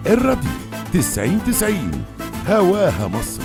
الراديو تسعين تسعين هواها مصر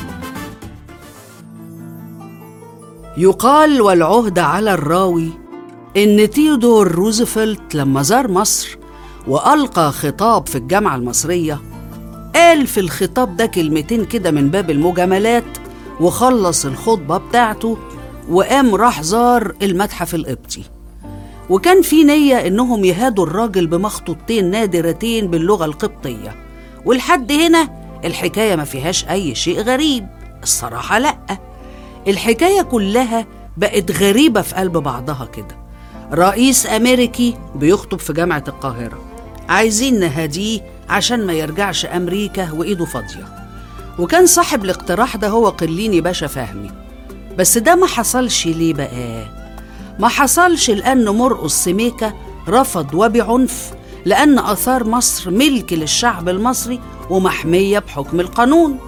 يقال والعهد على الراوي إن تيودور روزفلت لما زار مصر وألقى خطاب في الجامعة المصرية قال في الخطاب ده كلمتين كده من باب المجاملات وخلص الخطبة بتاعته وقام راح زار المتحف القبطي وكان في نية إنهم يهادوا الراجل بمخطوطتين نادرتين باللغة القبطية ولحد هنا الحكاية ما فيهاش أي شيء غريب الصراحة لأ الحكاية كلها بقت غريبة في قلب بعضها كده رئيس أمريكي بيخطب في جامعة القاهرة عايزين نهديه عشان ما يرجعش أمريكا وإيده فاضية وكان صاحب الاقتراح ده هو قليني باشا فهمي بس ده ما حصلش ليه بقى ما حصلش لأن مرقص سميكة رفض وبعنف لأن آثار مصر ملك للشعب المصري ومحمية بحكم القانون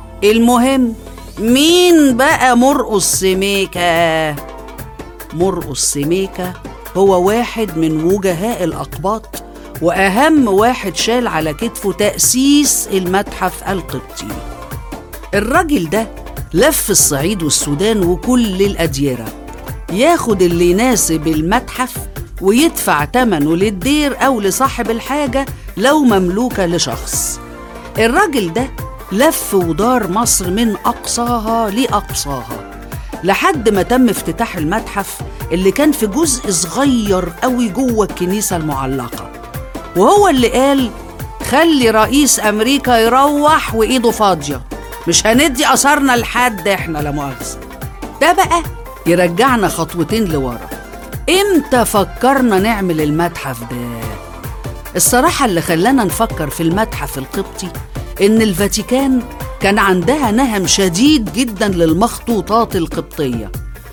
المهم مين بقى مرقص سميكة؟ مرقص سميكة هو واحد من وجهاء الأقباط وأهم واحد شال على كتفه تأسيس المتحف القبطي الراجل ده لف الصعيد والسودان وكل الأديرة ياخد اللي يناسب المتحف ويدفع تمنه للدير أو لصاحب الحاجة لو مملوكة لشخص الراجل ده لف ودار مصر من أقصاها لأقصاها لحد ما تم افتتاح المتحف اللي كان في جزء صغير قوي جوه الكنيسة المعلقة وهو اللي قال خلي رئيس أمريكا يروح وإيده فاضية مش هندي أثارنا لحد إحنا لا مؤاخذة ده بقى يرجعنا خطوتين لورا إمتى فكرنا نعمل المتحف ده؟ الصراحة اللي خلانا نفكر في المتحف القبطي إن الفاتيكان كان عندها نهم شديد جدا للمخطوطات القبطية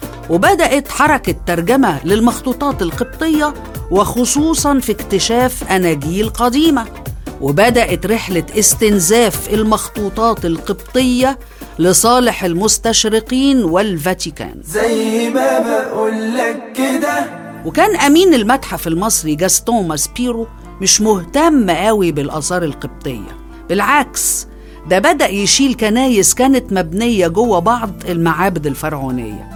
وبدأت حركة ترجمة للمخطوطات القبطية وخصوصا في اكتشاف أناجيل قديمة وبدأت رحلة استنزاف المخطوطات القبطية لصالح المستشرقين والفاتيكان زي ما بقولك كده وكان أمين المتحف المصري جاستون ماسبيرو مش مهتم قوي بالآثار القبطية بالعكس ده بدأ يشيل كنايس كانت مبنية جوه بعض المعابد الفرعونية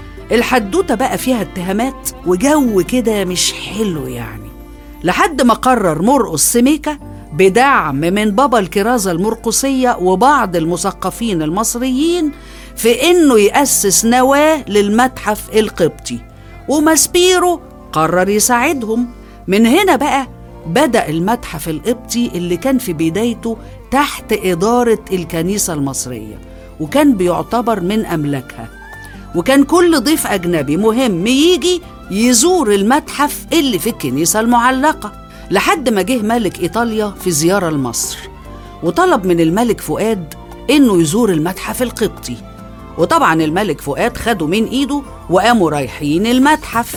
الحدوتة بقى فيها اتهامات وجو كده مش حلو يعني لحد ما قرر مرقص سميكة بدعم من بابا الكرازة المرقصية وبعض المثقفين المصريين في إنه يأسس نواة للمتحف القبطي وماسبيرو قرر يساعدهم من هنا بقى بدأ المتحف القبطي اللي كان في بدايته تحت إدارة الكنيسة المصرية وكان بيعتبر من أملاكها وكان كل ضيف أجنبي مهم يجي يزور المتحف اللي في الكنيسة المعلقة لحد ما جه ملك إيطاليا في زيارة لمصر وطلب من الملك فؤاد إنه يزور المتحف القبطي وطبعا الملك فؤاد خده من إيده وقاموا رايحين المتحف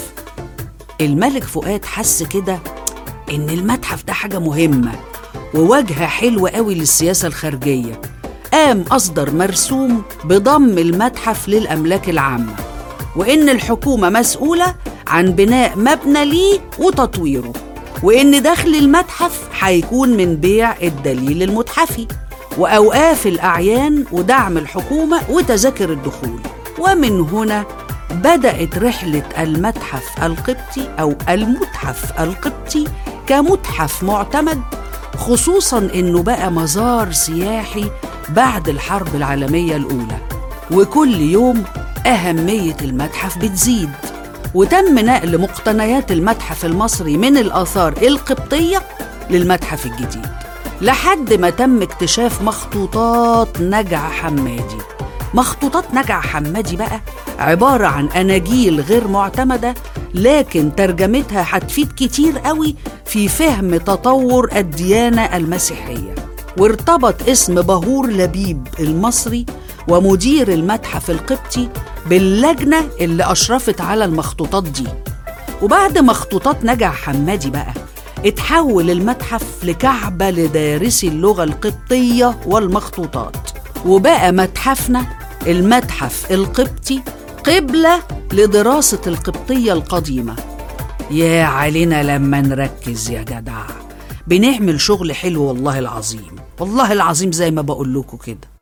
الملك فؤاد حس كده إن المتحف ده حاجة مهمة وواجهة حلوة قوي للسياسة الخارجية قام أصدر مرسوم بضم المتحف للأملاك العامة وإن الحكومة مسؤولة عن بناء مبنى ليه وتطويره وإن دخل المتحف هيكون من بيع الدليل المتحفي وأوقاف الأعيان ودعم الحكومة وتذاكر الدخول ومن هنا بدأت رحلة المتحف القبطي أو المتحف القبطي كمتحف معتمد خصوصا إنه بقى مزار سياحي بعد الحرب العالمية الأولى وكل يوم أهمية المتحف بتزيد وتم نقل مقتنيات المتحف المصري من الآثار القبطية للمتحف الجديد لحد ما تم اكتشاف مخطوطات نجع حمادي مخطوطات نجع حمادي بقى عبارة عن أناجيل غير معتمدة لكن ترجمتها هتفيد كتير قوي في فهم تطور الديانة المسيحية وارتبط اسم بهور لبيب المصري ومدير المتحف القبطي باللجنة اللي أشرفت على المخطوطات دي وبعد مخطوطات نجع حمادي بقى اتحول المتحف لكعبة لدارسي اللغة القبطية والمخطوطات وبقى متحفنا المتحف القبطي قبلة لدراسة القبطية القديمة يا علينا لما نركز يا جدع بنعمل شغل حلو والله العظيم والله العظيم زي ما بقول لكم كده